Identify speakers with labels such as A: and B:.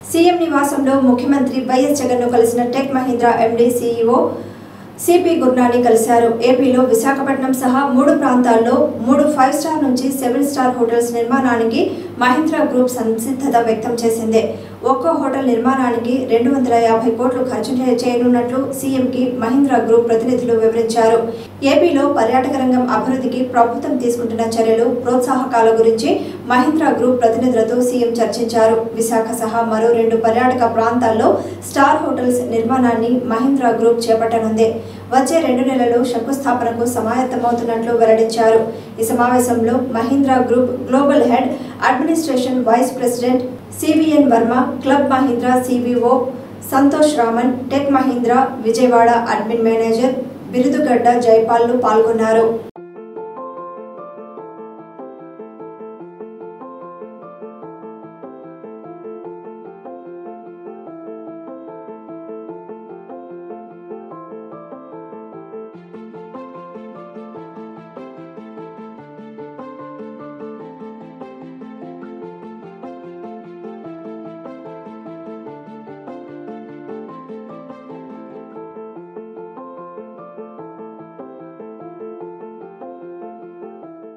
A: CM నివాసంలో ముఖ్యమంత్రి వైఎస్ జగన్ను కలిసిన Tech Mahindra MD CEO CP Gurnani కలిశారు ఏపీలో విశాఖపట్నం సహా మూడు ప్రాంతాల్లో మూడు ఫైవ్ స్టార్ నుంచి సెవెన్ స్టార్ హోటల్స్ నిర్మాణానికి మహీంద్రా గ్రూప్ సంసిద్ధత వ్యక్తం చేసింది ఒక్కో హోటల్ నిర్మాణానికి రెండు వందల యాభై కోట్లు ఖర్చు చే- చేయనున్నట్లు సీఎంకి మహీంద్రా గ్రూప్ ప్రతినిధులు వివరించారు ఏపీలో పర్యాటక రంగం అభివృద్ధికి ప్రభుత్వం తీసుకుంటున్న చర్యలు ప్రోత్సాహకాల గురించి మహీంద్రా గ్రూప్ ప్రతినిధులతో సీఎం చర్చించారు విశాఖ సహా మరో రెండు పర్యాటక ప్రాంతాల్లో స్టార్ హోటల్స్ నిర్మాణాన్ని మహీంద్రా గ్రూప్ చేపట్టనుంది వచ్చే రెండు నెలల్లో శంకుస్థాపనకు సమాయత్తమవుతున్నట్లు వెల్లడించారు ఈ సమావేశంలో Mahindra group global head administration vice president CVN Varma Club Mahindra CBO Santosh Raman Tech Mahindra Vijayawada admin manager Birudugadda జైపాల్లు పాల్గొన్నారు